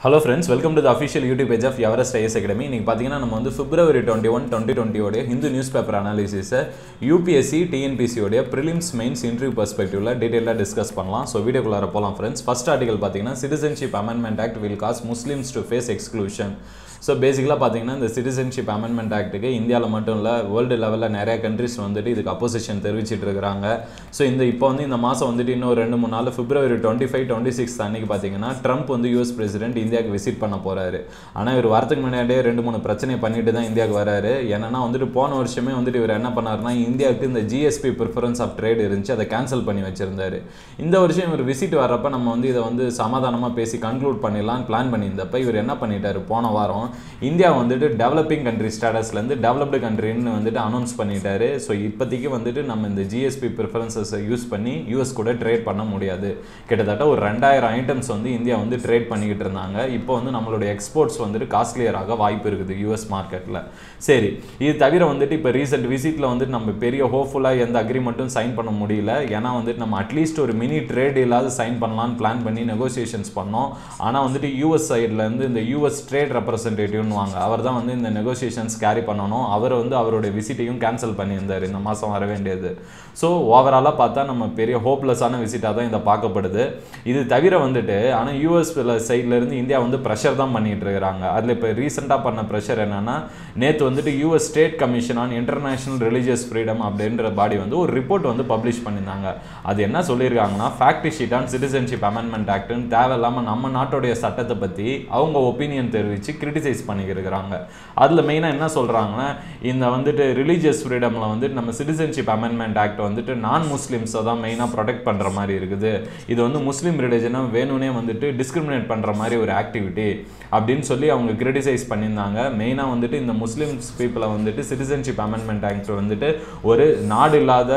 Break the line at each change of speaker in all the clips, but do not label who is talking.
hello friends welcome to the official YouTube page of Everest IAS academy இன்னைக்கு பார்த்தீங்கன்னா நம்ம வந்து பிப்ரவரி டுவெண்ட்டி ஒன் டுவெண்ட்டி டுவெண்ட்டியோடைய Hindu news paper அனாலிசிஸை யூபிஎஸ்சி டிஎன்பிசியோடைய ப்ரிலிம்ஸ் மெயின்ஸ் இன்டர்வியூ பர்ஸ்பெக்டிவ்ல டீட்டெயிலாக டிஸ்கஸ் பண்ணலாம் ஸோ வீடியோக்குள்ளார போகலாம் ஃப்ரெண்ட்ஸ் ஃபர்ஸ்ட் ஆர்டிகல் பார்த்தீங்கன்னா citizenship amendment act will cause Muslims to face exclusion so பேசிக்கலாக பார்த்தீங்கன்னா இந்த சிட்டிசன்ஷிப் அமெண்ட்மெண்ட் ஆக்ட்டுக்கு இந்தியாவில் மட்டும் இல்லை வேர்ல்டு லெவலில் நிறைய கண்ட்ரிஸ் வந்துட்டு இதுக்கு அப்போசிஷன் தெரிவிச்சிட்டு இருக்கிறாங்க ஸோ இந்த இப்போ வந்து இந்த மாதம் வந்துட்டு இன்னும் ரெண்டு மூணு நாள் February twenty five twenty six அன்னைக்கு பார்த்தீங்கன்னா ட்ரம்ப் வந்து யூஎஸ் பிரசிடென்ட் இந்தியாவுக்கு விசிட் பண்ண போகிறாரு ஆனால் இவர் வரதுக்கு முன்னாடியே ரெண்டு மூணு பிரச்சனை பண்ணிட்டு தான் இந்தியாவுக்கு வராரு என்னன்னா வந்துட்டு போன வருஷமே வந்துட்டு இவர் என்ன பண்ணாருன்னா இந்தியாவுக்கு இந்த ஜிஎஸ்பி ப்ரிஃபரன்ஸ் ஆஃப் ட்ரேட் இருந்துச்சு அதை கேன்சல் பண்ணி வச்சிருந்தாரு இந்த வருஷம் இவர் விசிட் வர்றப்ப நம்ம வந்து இதை வந்து சமாதானமாக பேசி கன்க்ளூட் பண்ணிடலாம் பிளான் பண்ணியிருந்தப்ப இவர் என்ன பண்ணிட்டாரு போன வாரம் இந்தியா வந்துட்டு டெவலப்பிங் கண்ட்ரி ஸ்டேட்டஸ்லேருந்து டெவலப்டு கண்ட்ரின்னு வந்துட்டு அனௌன்ஸ் பண்ணிட்டாரு ஸோ இப்போதைக்கு வந்துட்டு நம்ம இந்த ஜிஎஸ்பி ப்ரிஃபரன்சஸை யூஸ் பண்ணி யூஎஸ் கூட ட்ரேட் பண்ண முடியாது கிட்டத்தட்ட ஒரு ரெண்டாயிரம் ஐட்டம்ஸ் வந்து இந்தியா வந்து ட்ரேட் பண்ணிக்கிட்டு இருந்தாங்க இப்போ வந்து நம்மளுடைய எக்ஸ்போர்ட்ஸ் வந்துட்டு காஸ்ட்லியராக வாய்ப்பு இருக்குது யூஎஸ் மார்க்கெட்டில் சரி இது தவிர வந்துட்டு இப்போ ரீசெண்ட் விசிட்டில் வந்துட்டு நம்ம பெரிய ஹோப்ஃபுல்லாக எந்த அக்ரிமெண்ட்டும் சைன் பண்ண முடியல ஏன்னா வந்துட்டு நம்ம அட்லீஸ்ட் ஒரு மினி ட்ரேட் இல்லாத சைன் பண்ணலாம்னு பிளான் பண்ணி நெகோசியேஷன்ஸ் பண்ணோம் ஆனால் வந்துட்டு யூஎஸ் சைட்லேருந்து இந்த யூஎஸ் ட்ரேட் ரெப்ரசன்டேட்டிவ்னு வாங்க அவர் தான் வந்து இந்த நெகோசியேஷன்ஸ் கேரி பண்ணணும் அவர் வந்து அவருடைய விசிட்டையும் கேன்சல் பண்ணியிருந்தார் இந்த மாதம் வர வேண்டியது ஸோ ஓவராலாக பார்த்தா நம்ம பெரிய ஹோப்லெஸ்ஸான விசிட்டாக தான் இதை பார்க்கப்படுது இது தவிர வந்துட்டு ஆனால் யூஎஸ் சைட்லேருந்து இந்தியா வந்து ப்ரெஷர் தான் பண்ணிட்டு இருக்கிறாங்க அதில் இப்போ ரீசெண்டாக பண்ண ப்ரெஷர் என்னன்னா நேற்று வந்துட்டு US state commission on international religious freedom அப்படின்ற பாடி வந்து ஒரு ரிப்போர்ட் வந்து பப்ளிஷ் பண்ணியிருந்தாங்க அது என்ன சொல்லியிருக்காங்கன்னா fact sheet on citizenship amendment ஆக்ட்னு தேவையில்லாமல் நம்ம நாட்டுடைய சட்டத்தை பற்றி அவங்க ஒப்பீனியன் தெரிவித்து கிரிட்டிசைஸ் பண்ணிக்கிறாங்க அதில் மெயினாக என்ன சொல்கிறாங்கன்னா இந்த வந்துட்டு ரிலீஜியஸ் ஃப்ரீடமில் வந்துட்டு நம்ம சிட்டிசன்ஷிப் அமெண்ட்மெண்ட் ஆக்ட் வந்துட்டு நான் முஸ்லீம்ஸை தான் மெயினாக ப்ரொடெக்ட் பண்ணுற மாதிரி இருக்குது இது வந்து முஸ்லீம் ரிலிஜனை வேணும்னே வந்துட்டு டிஸ்கிரிமினேட் பண்ணுற மாதிரி ஒரு ஆக்டிவிட்டி அப்படின்னு சொல்லி அவங்க கிரிட்டிசைஸ் பண்ணியிருந்தாங்க மெயினாக வந்துட்டு இந்த முஸ்லீம்ஸ் பீப்புளை வந்துட்டு சிட்டிசன்ஷிப் அமெண்ட்மெண்ட் ஆக்ட் வந்துட்டு ஒரு நாடு இல்லாத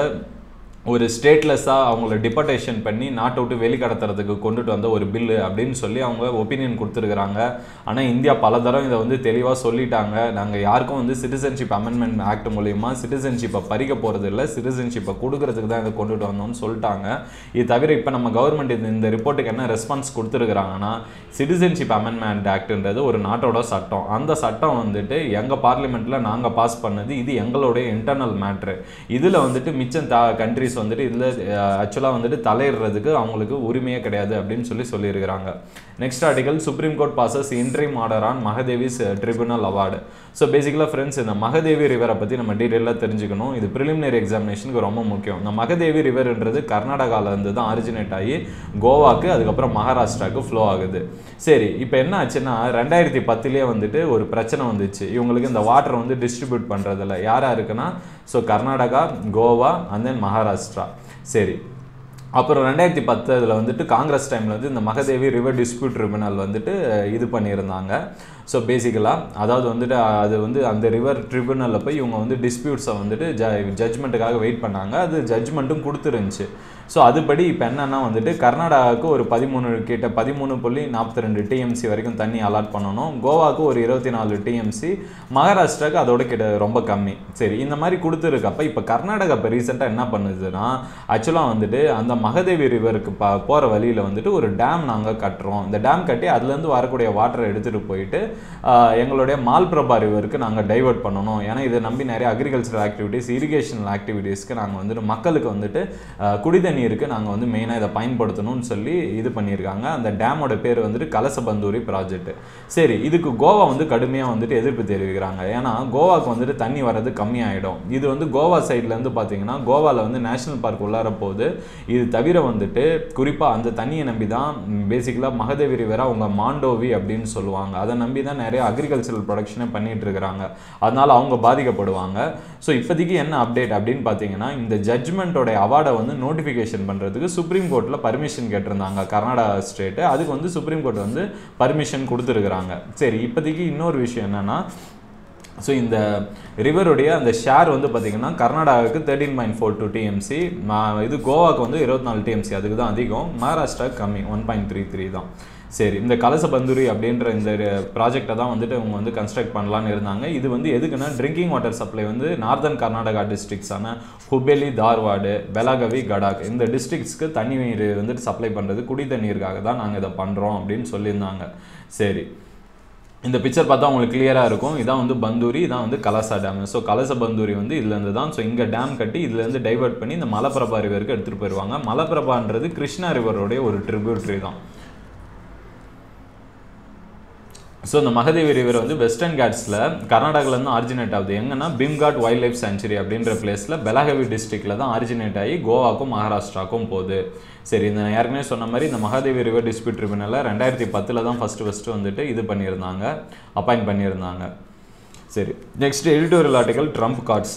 ஒரு ஸ்டேட்லெஸ்ஸாக அவங்கள டிபோர்டேஷன் பண்ணி நாட்டை விட்டு வெளிக்கடத்துறதுக்கு கொண்டுட்டு வந்த ஒரு பில்லு அப்படின்னு சொல்லி அவங்க ஒப்பீனியன் கொடுத்துருக்குறாங்க ஆனால் இந்தியா பல தரம் இதை வந்து தெளிவாக சொல்லிட்டாங்க நாங்கள் யாருக்கும் வந்து சிட்டிசன்ஷிப் அமெண்ட்மெண்ட் ஆக்ட் மூலியமாக சிட்டிசன்ஷிப்பை பறிக்க போகிறது இல்லை சிட்டிசன்ஷிப்பை கொடுக்கறதுக்கு தான் இதை கொண்டுட்டு வந்தோம்னு சொல்லிட்டாங்க இது தவிர இப்போ நம்ம கவர்மெண்ட் இந்த இந்த ரிப்போர்ட்டுக்கு என்ன ரெஸ்பான்ஸ் கொடுத்துருக்குறாங்கன்னா சிட்டிசன்ஷிப் அமெண்ட்மெண்ட் ஆக்ட்ன்றது ஒரு நாட்டோட சட்டம் அந்த சட்டம் வந்துட்டு எங்கள் பார்லிமெண்ட்டில் நாங்கள் பாஸ் பண்ணது இது எங்களுடைய இன்டர்னல் மேட்ரு இதில் வந்துட்டு மிச்சம் த கண்ட்ரிஸ் வந்துட்டு இதில் ஆக்சுவலாக வந்துட்டு தலையிடுறதுக்கு அவங்களுக்கு உரிமையே கிடையாது அப்படின்னு சொல்லி சொல்லியிருக்கிறாங்க next article supreme court bosses interim order on மகதேவிஸ் tribunal award so பேசிக்கலாக ஃப்ரெண்ட்ஸ் இந்த மகதேவி ரிவரை பற்றி நம்ம டீட்டெயிலாக தெரிஞ்சுக்கணும் இது ப்ரிலிமினரி எக்ஸாமினேஷனுக்கு ரொம்ப முக்கியம் இந்த மகதேவி ரிவர்ன்றது கர்நாடகாவிலேருந்து தான் ஆரிஜினேட் ஆகி கோவாக்கு அதுக்கப்புறம் மகாராஷ்டிராவுக்கு ஃப்ளோ ஆகுது சரி இப்போ என்ன ஆச்சுன்னா ரெண்டாயிரத்தி பத்துலேயே வந்துட்டு ஒரு பிரச்சனை வந்துச்சு இவங்களுக்கு இந்த வாட்டர் வந்து டிஸ்ட்ரிபியூட் பண்ணுறதில்ல யாராக இருக்குன்னா so Karnataka Goa and then Maharashtra சரி அப்புறம் ரெண்டாயிரத்தி பத்து அதில் வந்துட்டு காங்கிரஸ் டைமில் வந்து இந்த மகதேவி ரிவர் டிஸ்பியூட் ட்ரிபியூனல் வந்துட்டு இது பண்ணியிருந்தாங்க ஸோ பேசிக்கலாக அதாவது வந்துட்டு அது வந்து அந்த ரிவர் ட்ரிபியூனலில் போய் இவங்க வந்து டிஸ்பியூட்ஸை வந்துட்டு ஜ ஜட்ஜ்மெண்ட்டுக்காக வெயிட் பண்ணாங்க அது ஜட்ஜ்மெண்ட்டும் கொடுத்துருந்துச்சு ஸோ அதுபடி இப்போ என்னென்னா வந்துட்டு கர்நாடகாவுக்கு ஒரு பதிமூணு கிட்ட பதிமூணு புள்ளி நாற்பத்தி ரெண்டு டிஎம்சி வரைக்கும் தண்ணி அலாட் பண்ணணும் கோவாவுக்கு ஒரு இருபத்தி நாலு டிஎம்சி மகாராஷ்டிராவுக்கு அதோட கிட்ட ரொம்ப கம்மி சரி இந்த மாதிரி கொடுத்துருக்கப்ப இப்போ கர்நாடகா இப்போ ரீசெண்டாக என்ன பண்ணுதுன்னா ஆக்சுவலாக வந்துட்டு அந்த மகதேவி ரிவருக்கு ப போகிற வழியில் வந்துட்டு ஒரு டேம் நாங்கள் கட்டுறோம் இந்த டேம் கட்டி அதுலேருந்து வரக்கூடிய வாட்டரை எடுத்துகிட்டு போயிட்டு எங்களுடைய மால்பிரபா ரிவருக்கு நாங்கள் டைவெர்ட் பண்ணணும் ஏன்னா இதை நம்பி நிறைய அக்ரிகல்ச்சரல் ஆக்டிவிட்டீஸ் இரிகேஷனல் ஆக்டிவிட்டீஸ்க்கு நாங்கள் வந்துட்டு மக்களுக்கு வந்துட்டு குடிதண்ணீருக்கு நாங்கள் வந்து மெயினாக இதை பயன்படுத்தணும்னு சொல்லி இது பண்ணியிருக்காங்க அந்த டேமோட பேர் வந்துட்டு கலசபந்தூரி ப்ராஜெக்ட் சரி இதுக்கு கோவா வந்து கடுமையாக வந்துட்டு எதிர்ப்பு தெரிவிக்கிறாங்க ஏன்னா கோவாவுக்கு வந்துட்டு தண்ணி வர்றது கம்மியாயிடும் இது வந்து கோவா சைட்லேருந்து பார்த்தீங்கன்னா கோவாவில் வந்து நேஷனல் பார்க் உள்ளார போகுது இது தவிர வந்துட்டு குறிப்பாக அந்த தண்ணியை நம்பி தான் பேசிக்கலாக மகதேவி ரிவரா அவங்க மாண்டோவி அப்படின்னு சொல்லுவாங்க அதை நம்பி தான் நிறைய அக்ரிகல்ச்சரல் ப்ரொடக்ஷனே பண்ணிட்டு இருக்கிறாங்க அதனால அவங்க பாதிக்கப்படுவாங்க ஸோ இப்போதைக்கு என்ன அப்டேட் அப்படின்னு பார்த்தீங்கன்னா இந்த ஜட்ஜ்மெண்ட்டோட அவார்டை வந்து நோட்டிஃபிகேஷன் பண்ணுறதுக்கு சுப்ரீம் கோர்ட்டில் பர்மிஷன் கேட்டிருந்தாங்க கர்நாடகா ஸ்டேட்டு அதுக்கு வந்து சுப்ரீம் கோர்ட் வந்து பர்மிஷன் கொடுத்துருக்குறாங்க சரி இப்போதைக்கு இன்னொரு விஷயம் என்னென்னா ஸோ இந்த ரிவருடைய அந்த ஷேர் வந்து பார்த்திங்கன்னா கர்நாடகாவுக்கு thirteen point four two TMC இது கோவாவுக்கு வந்து இருபத்தி நாலு டிஎம்சி அதுக்கு தான் அதிகம் மகாராஷ்டிராவுக்கு கம்மி ஒன் பாயிண்ட் த்ரீ த்ரீ தான் சரி இந்த கலசபந்துரி அப்படின்ற இந்த ப்ராஜெக்டை தான் வந்துட்டு அவங்க வந்து கன்ஸ்ட்ரக்ட் பண்ணலான்னு இருந்தாங்க இது வந்து எதுக்குன்னா ட்ரிங்கிங் வாட்டர் சப்ளை வந்து நார்தன் கர்நாடகா டிஸ்ட்ரிக்ஸான ஹுபேலி தார்வாடு பெலாகவி கடாக் இந்த டிஸ்ட்ரிக்ஸ்க்கு தண்ணி நீர் வந்துட்டு சப்ளை பண்ணுறது குடி தண்ணீருக்காக தான் நாங்கள் இதை பண்ணுறோம் அப்படின்னு சொல்லியிருந்தாங்க சரி இந்த பிக்சர் பார்த்தா உங்களுக்கு கிளியராக இருக்கும் இதான் வந்து பந்தூரி இதான் வந்து கலசா டேம் ஸோ கலச பந்தூரி வந்து இதுலேருந்து தான் ஸோ இங்கே டேம் கட்டி இதுலேருந்து டைவர்ட் பண்ணி இந்த மலப்பிரபா ரிவருக்கு எடுத்துகிட்டு போயிடுவாங்க மலப்பிரபான்றது கிருஷ்ணா ரிவருடைய ஒரு ட்ரிபியூட்ரி தான் ஸோ இந்த மகதேவி ரிவர் வந்து வெஸ்டர்ன் காட்ஸில் கர்நாடகாவிலேருந்து ஆரிஜினேட் ஆகுது எங்கன்னா பீம்காட் வைல்ட் லைஃப் சாங்சுரி அப்படின்ற பிளேஸில் பெலகவி டிஸ்ட்ரிக்டில் தான் ஆரிஜினேட் ஆகி கோவாக்கும் மகாராஷ்டிராக்கும் போகுது சரி இந்த நான் ஏற்கனவே சொன்ன மாதிரி இந்த மகாதேவி ரிவர் டிஸ்பியூட் ட்ரிபியூனலில் ரெண்டாயிரத்தி பத்தில் தான் ஃபஸ்ட்டு ஃபஸ்ட்டு வந்துட்டு இது பண்ணியிருந்தாங்க அப்பாயிண்ட் பண்ணியிருந்தாங்க சரி next editorial article Trump cards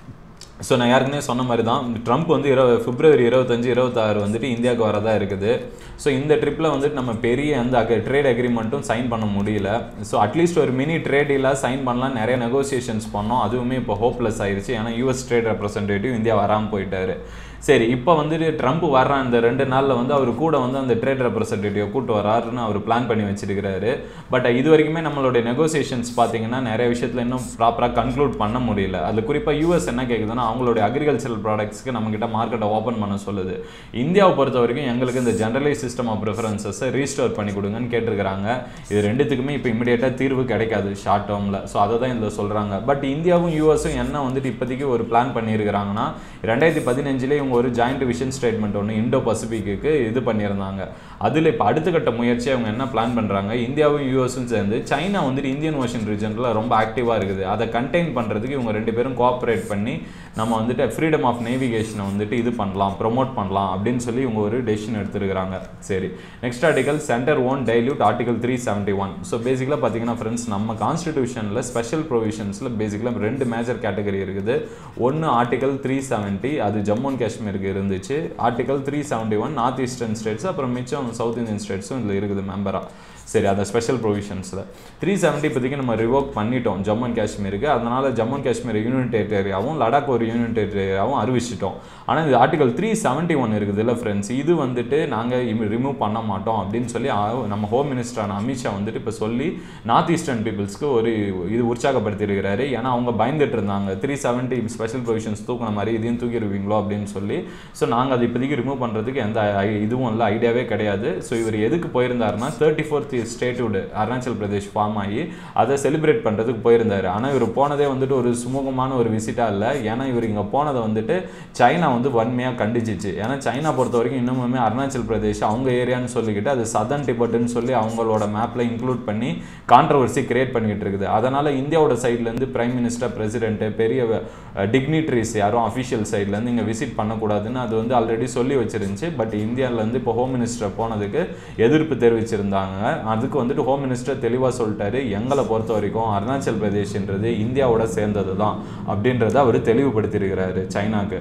so நான் ஏற்கனவே சொன்ன மாதிரி தான் ட்ரம்ப் வந்து இருபது பிப்ரவரி இருபத்தஞ்சு இருபத்தாறு வந்துட்டு இந்தியாவுக்கு வரதா இருக்குது ஸோ இந்த ட்ரிப்பில் வந்துட்டு நம்ம பெரிய அந்த ட்ரேட் அக்ரிமெண்ட்டும் சைன் பண்ண முடியல ஸோ அட்லீஸ்ட் ஒரு மினி ட்ரேடில் சைன் பண்ணலாம் நிறைய நெகோசியேஷன்ஸ் பண்ணோம் அதுவுமே இப்போ ஹோப்லெஸ் ஆயிருச்சு ஏன்னா யூஎஸ் ட்ரேட் ரெப்ரசன்டேட்டிவ் இந்தியா வராமல் போயிட்டாரு சரி இப்போ வந்துட்டு ட்ரம்ப் வர்ற அந்த ரெண்டு நாளில் வந்து அவர் கூட வந்து அந்த ட்ரேட் ரெப்ரசன்டேட்டிவ் கூட்டு வராருன்னு அவர் பிளான் பண்ணி வச்சிருக்கிறாரு பட் இது வரைக்குமே நம்மளுடைய நெகோசியேஷன்ஸ் பார்த்தீங்கன்னா நிறைய விஷயத்தில் இன்னும் ப்ராப்பராக கன்க்ளூட் பண்ண முடியல அதில் குறிப்பாக யூஎஸ் என்ன கேட்குதுன்னா அவங்களுடைய அக்ரிகல்ச்சரல் ப்ராடக்ட்ஸ்க்கு நம்மக்கிட்ட மார்க்கெட்டை ஓப்பன் பண்ண சொல்லுது இந்தியாவை பொறுத்த வரைக்கும் எங்களுக்கு இந்த ஜென்ரலைஸ் சிஸ்டம் ஆஃப் ப்ரிஃபரன்சஸை ரீஸ்டோர் பண்ணி கொடுங்கன்னு கேட்டிருக்கிறாங்க இது ரெண்டுத்துக்குமே இப்போ இமிடியேட்டாக தீர்வு கிடைக்காது ஷார்ட் டேர்மில் ஸோ அதை தான் இதில் சொல்கிறாங்க பட் இந்தியாவும் யூஎஸும் என்ன வந்துட்டு இப்போதைக்கு ஒரு பிளான் பண்ணியிருக்கிறாங்கன்னா ரெண்டாயிரத்தி பதினஞ்சுலேயே இவங்க ஒரு ஜாயிண்ட் விஷன் ஸ்டேட்மெண்ட் ஒன்று இண்டோ பசிபிக்கு இது பண்ணியிருந்தாங்க அதில் இப்போ அடுத்த கட்ட முயற்சி அவங்க என்ன பிளான் பண்ணுறாங்க இந்தியாவும் யூஎஸும் சேர்ந்து சைனா வந்துட்டு இந்தியன் ஓஷன் ரீஜனில் ரொம்ப ஆக்டிவாக இருக்குது அதை கண்டெயின் பண்ணுறதுக்கு இவங்க ரெண்டு பேரும் கோஆப்ரேட் பண்ணி நம்ம வந்துட்டு ஃப்ரீடம் ஆஃப் நேவிகேஷனை வந்துட்டு இது பண்ணலாம் ப்ரொமோட் பண்ணலாம் அப்படின்னு சொல்லி இவங்க ஒரு டெசிஷன் எடுத்துருக்காங்க சரி next article centre own dilute article three seventy one so பேசிக்கலாக பார்த்தீங்கன்னா ஃப்ரெண்ட்ஸ் நம்ம கான்ஸ்டிடியூஷனில் ஸ்பெஷல் ப்ரொவிஷன்ஸில் பேசிக்கலாக ரெண்டு மேஜர் கேட்டகரி இருக்குது ஒன்று ஆர்டிகல் த்ரீ செவன்ட்டி அது ஜம்மு அண்ட் காஷ்மீருக்கு இருந்துச்சு article three seventy one north eastern states அப்புறம் மிச்சம் சவுத் இந்தியன் ஸ்டேட்ஸும் இதில் இருக்குது மெம்பராக சரி அந்த ஸ்பெஷல் ப்ரொவிஷன்ஸில் த்ரீ செவன்ட்டி இப்போதைக்கு நம்ம ரிவோக் பண்ணிட்டோம் ஜம்மு அண்ட் காஷ்மீருக்கு அதனால் ஜம்மு அண்ட் காஷ்மீர் யூனியன் டெரிட்டரியாவும் லடாக் ஒரு யூனியன் டெரிட்டரியாவும் அறிவிச்சிட்டோம் ஆனால் இது ஆர்டிகல் த்ரீ செவன்ட்டி ஒன் இருக்குது இல்லை ஃப்ரெண்ட்ஸ் இது வந்துட்டு நாங்கள் ரிமூவ் பண்ண மாட்டோம் அப்படின்னு சொல்லி ஆ- நம்ம ஹோம் மினிஸ்டரான அமித்ஷா வந்துட்டு இப்போ சொல்லி நார்த் ஈஸ்டர்ன் பீப்புள்ஸ்க்கு ஒரு இது உற்சாகப்படுத்தியிருக்கிறாரு ஏன்னா அவங்க பயந்துட்டு இருந்தாங்க த்ரீ செவன்ட்டி ஸ்பெஷல் ப்ரொவிஷன்ஸ் தூக்கின மாதிரி இதையும் தூக்கிடுவீங்களோ அப்படின்னு சொல்லி ஸோ நாங்கள் அதை இப்போதைக்கு ரிமூவ் பண்ணுறதுக்கு எந்த ஐ- இதுவும் இல்லை ஐடியாவே கிடையாது ஸோ இவர் எதுக்கு போயிருந்தாருன்னா தேர்ட்டி ஃபோர்த் ஸ்டேட்டுடு அருணாச்சல் பிரதேஷ் ஃபார்ம் ஆகி அதை செலிப்ரேட் பண்ணுறதுக்கு போயிருந்தாரு ஆனால் இவர் போனதே வந்துட்டு ஒரு சுமூகமான ஒரு விசிட்டாக இல்லை ஏன்னா இவர் இங்கே போனதை வந்துட்டு சைனா வந்து வன்மையாக கண்டிச்சிச்சு ஏன்னா சைனா பொறுத்த வரைக்கும் இன்னுமுமே அருணாச்சல் பிரதேஷ் அவங்க ஏரியான்னு சொல்லிக்கிட்டு அது சதன் டிபெட்னு சொல்லி அவங்களோட மேப்பில் இன்க்ளூட் பண்ணி கான்ட்ரவர்சி கிரியேட் பண்ணிக்கிட்டு இருக்குது அதனால் இந்தியாவோட சைட்லேருந்து பிரைம் மினிஸ்டர் பிரசிடென்ட்டு பெரிய டிக்னிட்ரிஸ் யாரும் அஃபிஷியல் சைட்லேருந்து இங்கே விசிட் பண்ணக்கூடாதுன்னு அது வந்து ஆல்ரெடி சொல்லி வச்சிருந்துச்சு பட் இந்தியாவிலேருந்து இப்போ ஹோம் மினிஸ்டர் போனதுக்கு எதிர்ப்பு தெரிவிச்சிருந்தாங்க அதுக்கு வந்துட்டு ஹோம் மினிஸ்டர் தெளிவாக சொல்லிட்டாரு எங்களை பொறுத்த வரைக்கும் அருணாச்சல் பிரதேஷ்ன்றது இந்தியாவோட சேர்ந்தது தான் அப்படின்றத அவர் தெளிவுபடுத்தியிருக்கிறாரு சைனாக்கு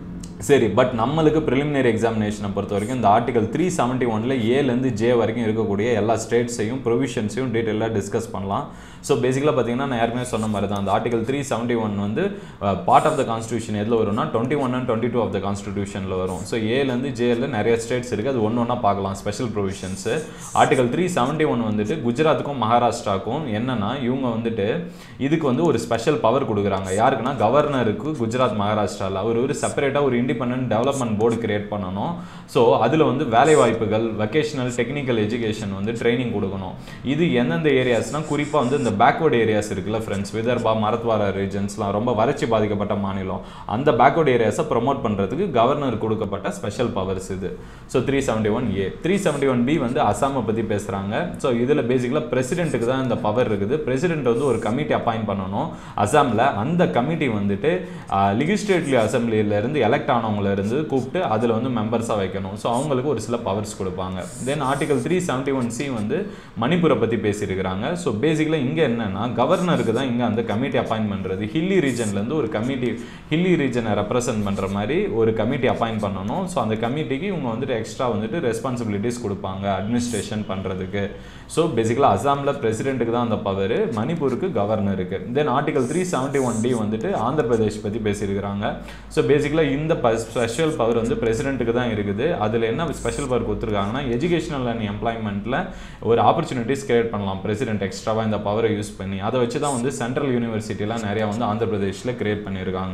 சரி பட் நம்மளுக்கு ப்ரிலிமினரி எக்ஸாமினேஷனை பொறுத்த வரைக்கும் இந்த ஆர்டிகல் த்ரீ செவன்ட்டி ஒனில் ஏலேருந்து ஜே வரைக்கும் இருக்கக்கூடிய எல்லா ஸ்டேட்ஸையும் ப்ரொவிஷன்ஸையும் டீட்டெயிலாக டிஸ்கஸ் பண்ணலாம் ஸோ பேசிக்கலாக பார்த்தீங்கன்னா நான் ஏற்கனவே சொன்ன மாதிரி தான் அந்த ஆர்டிகல் த்ரீ செவன்ட்டி ஒன் வந்து பார்ட் ஆஃப் த கான்ஸ்டியூஷன் எதில் வரும்னா twenty one and twenty two of the கான்ஸ்டியூஷனில் வரும் ஸோ ஏலேருந்து ஜேல நிறைய ஸ்டேட்ஸ் இருக்குது அது ஒன்று ஒன்றா பார்க்கலாம் special provisions article three seventy one வந்துட்டு குஜராத்துக்கும் மகாராஷ்டிராக்கும் என்னன்னா இவங்க வந்துட்டு இதுக்கு வந்து ஒரு ஸ்பெஷல் பவர் கொடுக்குறாங்க யாருக்குன்னா கவர்னருக்கு குஜராத் மகாராஷ்டிராவில் அவர் ஒரு செப்பரேட்டாக ஒரு இண்டிபெண்டன்ட் டெவலப்மெண்ட் போர்டு கிரியேட் பண்ணணும் ஸோ அதில் வந்து வேலை வாய்ப்புகள் வெக்கேஷனல் டெக்னிக்கல் எஜுகேஷன் வந்து ட்ரைனிங் கொடுக்கணும் இது எந்தெந்த ஏரியாஸ்னால் குறிப்பாக வந்து இந்த பேக்வர்டு ஏரியாஸ் இருக்குல்ல ஃப்ரெண்ட்ஸ் விதர்பா மரத்வாரா ரீஜன்ஸ்லாம் ரொம்ப வறட்சி பாதிக்கப்பட்ட மாநிலம் அந்த பேக்வர்டு ஏரியாஸை ப்ரொமோட் பண்ணுறதுக்கு கவர்னர் கொடுக்கப்பட்ட ஸ்பெஷல் பவர்ஸ் இது so three seventy one A three seventy one B வந்து அசாமை பற்றி பேசுகிறாங்க ஸோ இதில் பேசிக்கலாக பிரசிடென்ட்டுக்கு தான் இந்த பவர் இருக்குது பிரசிடென்ட் வந்து ஒரு கமிட்டி அப்பாயிண்ட் பண்ணணும் அசாமில் அந்த கமிட்டி வந்துட்டு லிகிஸ்லேட்டிவ் அசம்பிளியிலேருந்து எலெக்ட் ஆனவங்கள இருந்து கூப்பிட்டு அதில் வந்து மெம்பர்ஸாக வைக்கணும் ஸோ அவங்களுக்கு ஒரு சில பவர்ஸ் கொடுப்பாங்க then article three seventy one C வந்து மணிப்பூரை பற்றி பேசியிருக்கிறாங்க ஸோ பேசிக்கலாக இங்கே என்னன்னா கவர்னருக்கு தான் இங்கே அந்த கமிட்டி அப்பாயிண்ட் பண்ணுறது ஹில்லி ரீஜன்லேருந்து ஒரு கமிட்டி ஹில்லி ரீஜனை ரெப்ரசன்ட் பண்ணுற மாதிரி ஒரு கமிட்டி அப்பாயிண்ட் பண்ணணும் ஸோ அந்த கமிட்டிக்கு இவங்க வந்துட்டு எக்ஸ்ட்ரா வந்துட்டு ரெஸ்பான்சிபிலிட்டிஸ் கொடுப்பாங்க அட்மினிஸ்ட்ரேஷன் பண்ணுறதுக்கு ஸோ பேசிக்கலாக அசாமில் பிரசிடென்ட்டுக்கு தான் அந்த பவர் மணிப்பூருக்கு கவர்னருக்கு then article three seventy one D வந்துட்டு ஆந்திர பிரதேஷ் பற்றி பேசியிருக்கிறாங்க ஸோ பேசிக்கலாக இந்த ஸ்பெஷல் பவர் வந்து பிரசிடென்ட்டுக்கு தான் இருக்குது அதில் என்ன ஸ்பெஷல் பவர் கொடுத்துருக்காங்கன்னா எஜுகேஷனல் அண்ட் எம்ப்ளாய்மெண்ட்டில் ஒரு ஆப்பர்ச்சுனிட்டிஸ் கிரியேட் பண்ணலாம் பிரசிடென்ட் எக்ஸ்ட்ராவாக இந்த பவரை யூஸ் பண்ணி அதை வச்சு தான் வந்து சென்ட்ரல் யூனிவர்சிட்டிலாம் நிறையா வந்து ஆந்திர பிரதேஷில் கிரியேட் பண்ணியிருக்காங்க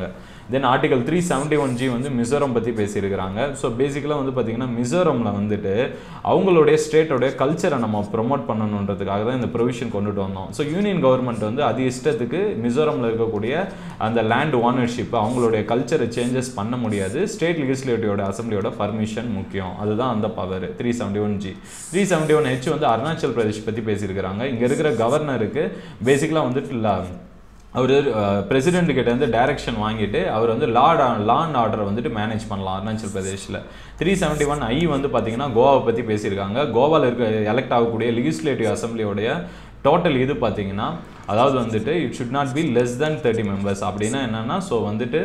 then article three seventy one G வந்து மிசோரம் பற்றி பேசியிருக்கிறாங்க ஸோ பேசிக்கலாக வந்து பார்த்தீங்கன்னா மிசோரமில் வந்துட்டு அவங்களுடைய ஸ்டேட்டோடைய கல்ச்சரை நம்ம ப்ரொமோட் பண்ணணுன்றதுக்காக தான் இந்த ப்ரொவிஷன் கொண்டுட்டு வந்தோம் ஸோ யூனியன் கவர்மெண்ட் வந்து அது இஷ்டத்துக்கு மிசோரமில் இருக்கக்கூடிய அந்த லேண்ட் ஓனர்ஷிப் அவங்களுடைய கல்ச்சரை சேஞ்சஸ் பண்ண முடியாது ஸ்டேட் லெகிஸ்லேட்டிவோட அசம்பிளியோட பர்மிஷன் முக்கியம் அதுதான் அந்த power three seventy one G three seventy one H வந்து அருணாச்சல் பிரதேஷ் பற்றி பேசியிருக்கிறாங்க இங்கே இருக்கிற கவர்னருக்கு பேசிக்கலாக வந்துட்டு அவர் பிரசிடென்ட் கிட்ட இருந்து டைரக்ஷன் வாங்கிட்டு அவர் வந்து லா லா அண்ட் ஆர்டரை வந்துட்டு மேனேஜ் பண்ணலாம் அருணாச்சல் பிரதேஷில் த்ரீ செவன்ட்டி ஒன் ஐ வந்து பார்த்தீங்கன்னா கோவாவை பற்றி பேசியிருக்காங்க கோவாவில் இருக்க எலெக்ட் ஆகக்கூடிய லெகிஸ்லேட்டிவ் அசம்பிளியோடைய டோட்டல் இது பார்த்தீங்கன்னா அதாவது வந்துட்டு it should not be less than thirty members அப்படின்னா என்னென்னா ஸோ வந்துட்டு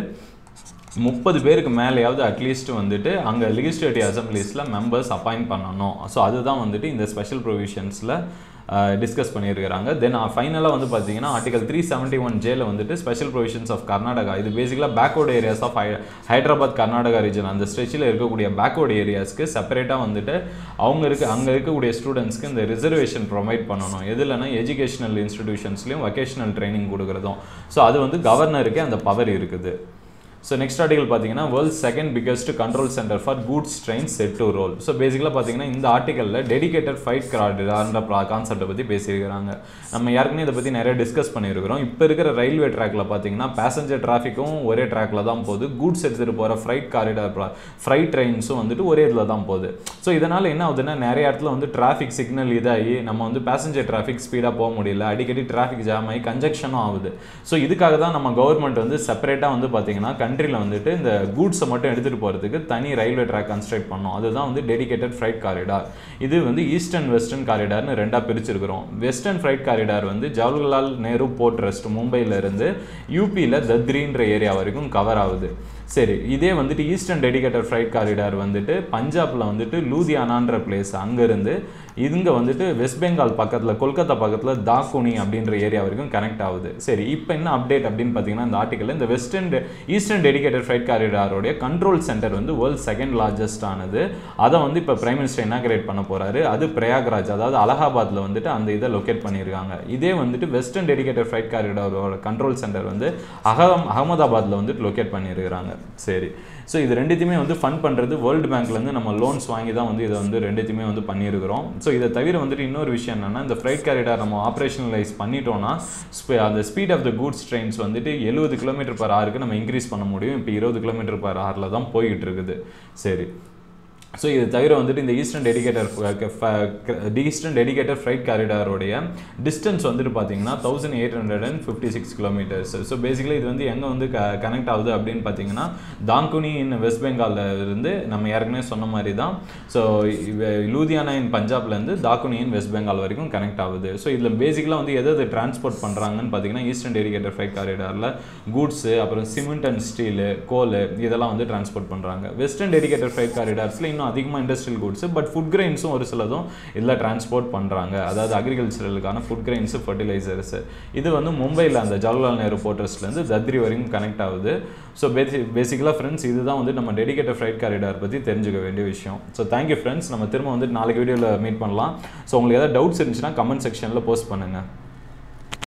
முப்பது பேருக்கு மேலேயாவது அட்லீஸ்ட் வந்துட்டு அங்கே லெகிஸ்லேட்டிவ் அசம்பிளிஸில் மெம்பர்ஸ் அப்பாயிண்ட் பண்ணணும் ஸோ அதுதான் வந்துட்டு இந்த ஸ்பெஷல் ப்ரொவிஷன்ஸில் டிஸ்கஸ் பண்ணியிருக்கிறாங்க தென் ஃபைனலாக வந்து பார்த்தீங்கன்னா ஆர்டிகல் த்ரீ செவன்ட்டி ஒன் ஜேல வந்துட்டு ஸ்பெஷல் ப்ரொவிஷன்ஸ் ஆஃப் கர்நாடகா இது பேசிக்கலாக backward areas of Hyderabad Karnataka region அந்த ஸ்ட்ரெச்சில் இருக்கக்கூடிய பேக்வர்டு ஏரியாஸ்க்கு செப்பரேட்டாக வந்துட்டு அவங்க இருக்க அங்கே இருக்கக்கூடிய ஸ்டூடெண்ட்ஸ்க்கு இந்த ரிசர்வேஷன் ப்ரொவைட் பண்ணணும் எதுலனா எஜுகேஷனல் இன்ஸ்டிடியூஷன்ஸ்லையும் வொகேஷனல் ட்ரைனிங் கொடுக்குறதும் ஸோ அது வந்து கவர்னருக்கே அந்த பவர் இருக்குது ஸோ நெக்ஸ்ட் ஆர்டிகல் பார்த்தீங்கன்னா world second biggest control centre for goods train set to roll so பேசிக்கலாக பார்த்தீங்கன்னா இந்த ஆர்டிகலில் டெடிகேட்டட் ஃபைட் கிராடுன்ற கான்செப்டை பற்றி பேசியிருக்கிறாங்க நம்ம யாருக்குமே இதை பற்றி நிறைய டிஸ்கஸ் பண்ணியிருக்கிறோம் இப்போ இருக்கிற ரயில்வே ட்ராக்ல பார்த்தீங்கன்னா பேசஞ்சர் டிராஃபிக்கும் ஒரே ட்ராக்ல தான் போகுது கூட்ஸ் எடுத்துகிட்டு போகிற ஃப்ரைட் காரிடார் ஃப்ரைட் ட்ரெயின்ஸும் வந்துட்டு ஒரே இதில் தான் போகுது ஸோ இதனால் என்ன ஆகுதுன்னா நிறைய இடத்துல வந்து டிராஃபிக் சிக்னல் இதாகி நம்ம வந்து பேசஞ்சர் டிராஃபிக் ஸ்பீடாக போக முடியல அடிக்கடி டிராஃபிக் ஜாம் ஆகி கன்ஜெக்ஷனும் ஆகுது ஸோ இதுக்காக தான் நம்ம கவர்மெண்ட் வந்து செப்பரேட்டாக வந்து பார்த்தீங்கன்னா கண்ட்ரியில் வந்துட்டு இந்த கூட்ஸை மட்டும் எடுத்துகிட்டு போகிறதுக்கு தனி ரயில்வே ட்ராக் கன்ஸ்ட்ரக்ட் பண்ணோம் அதுதான் வந்து டெடிகேட்டட் ஃப்ரைட் காரிடார் இது வந்து ஈஸ்டர்ன் வெஸ்டர்ன் காரிடார்னு ரெண்டாக பிரிச்சிருக்கிறோம் வெஸ்டர்ன் ஃப்ரைட் காரிடார் வந்து ஜவஹர்லால் நேரு போர்ட் ட்ரஸ்ட் மும்பையில் இருந்து யூபியில் தத்ரின்ற ஏரியா வரைக்கும் கவர் ஆகுது சரி இதே வந்துட்டு ஈஸ்டர்ன் டெடிகேட்டட் ஃப்ரைட் காரிடார் வந்துட்டு பஞ்சாபில் வந்துட்டு லூதியானான்ற பிளேஸ் அங்கேருந்து இங்கே வந்துட்டு வெஸ்ட் பெங்கால் பக்கத்தில் கொல்கத்தா பக்கத்தில் தாக்குனி அப்படின்ற ஏரியா வரைக்கும் கனெக்ட் ஆகுது சரி இப்போ என்ன அப்டேட் அப்படின்னு பார்த்தீங்கன்னா இந்த ஆர்டிக்கல் இந்த வெஸ்டர்ன் ஈஸ்டர்ன் டெடிகேட்டட் ஃப்ரைட் காரிடாரோடைய கண்ட்ரோல் சென்டர் வந்து வேர்ல்ட் செகண்ட் லார்ஜஸ்ட் ஆனது அதை வந்து இப்போ பிரைம் மினிஸ்டர் இனாகிரேட் பண்ண போகிறாரு அது பிரயாக்ராஜ் அதாவது அலகாபாத்தில் வந்துட்டு அந்த இதை லொக்கேட் பண்ணியிருக்காங்க இதே வந்துட்டு வெஸ்டர்ன் டெடிகேட்டட் ஃப்ரைட் காரிடாரோட கண்ட்ரோல் சென்டர் வந்து அகம் அகமதாபாத்தில் வந்துட்டு லொக்கேட் பண்ணியிருக்கிறாங்க சரி ஸோ இது ரெண்டுத்தையுமே வந்து ஃபண்ட் பண்ணுறது வேர்ல்டு பேங்க்லேருந்து நம்ம லோன்ஸ் வாங்கி தான் வந்து இதை வந்து ரெண்டுத்தையுமே வந்து பண்ணியிருக்கிறோம் ஸோ இதை தவிர வந்துட்டு இன்னொரு விஷயம் என்னென்னா இந்த ஃப்ரைட் காரிடார் நம்ம ஆப்ரேஷனலைஸ் பண்ணிட்டோம்னா அந்த speed of the goods trains வந்துட்டு எழுபது கிலோமீட்டர் பர் ஹவருக்கு நம்ம இன்க்ரீஸ் பண்ண முடியும் இப்போ இருபது கிலோமீட்டர் பர் ஹவரில் தான் போய்கிட்டு இருக்குது சரி ஸோ இது தவிர வந்துட்டு இந்த eastern dedicated eastern dedicated freight காரிடாரோடைய டிஸ்டன்ஸ் வந்துட்டு பார்த்தீங்கன்னா thousand eight hundred and fifty six kilometres so basically இது வந்து எங்கே வந்து கனெக்ட் ஆகுது அப்படின்னு பார்த்தீங்கன்னா தாங்குனி இன் வெஸ்ட் பெங்காலில் இருந்து நம்ம ஏற்கனவே சொன்ன மாதிரி தான் ஸோ லூதியானா இன் பஞ்சாப்லேருந்து தாக்குனி இன் வெஸ்ட் பெங்கால் வரைக்கும் கனெக்ட் ஆகுது ஸோ இதில் பேசிக்கலாக வந்து எது எது டிரான்ஸ்போர்ட் பண்ணுறாங்கன்னு பார்த்தீங்கன்னா ஈஸ்டர்ன் டெடிகேட்டர் ஃப்ரைட் காரிடாரில் கூட்ஸு அப்புறம் சிமெண்ட் அண்ட் ஸ்டீலு கோல் இதெல்லாம் வந்து டிரான்ஸ்போர்ட் பண்ணுறாங்க வெஸ்டர்ன் டெடிகேட்டர் ஃப்ரைட் காரிடார்ஸில் இன்னும் அதிகமாக இண்டஸ்ட்ரியல் குட்ஸ் பட் ஃபுட் கிரெயின்ஸும் ஒரு சிலதும் இதில் டிரான்ஸ்போர்ட் பண்ணுறாங்க அதாவது அக்ரிகல்ச்சரலுக்கான ஃபுட் கிரெயின்ஸு ஃபர்டிலைசர்ஸ் இது வந்து மும்பையில் அந்த ஜவஹர்லால் நேரு போர்ட்டர்ஸ்லேருந்து தத்ரி வரைக்கும் கனெக்ட் ஆகுது ஸோ பேசி பேசிக்கலாக ஃப்ரெண்ட்ஸ் இதுதான் வந்து நம்ம டெடிகேட்டட் ஃப்ரைட் காரிடார் பற்றி தெரிஞ்சுக்க வேண்டிய விஷயம் ஸோ தேங்க்யூ ஃப்ரெண்ட்ஸ் நம்ம திரும்ப வந்து நாளைக்கு வீடியோவில் மீட் பண்ணலாம் ஸோ உங்களுக்கு ஏதாவது டவுட்ஸ் இருந்துச்சுன்னா கமெண்ட் செக்ஷனில் போஸ்ட் பண்ணுங்கள்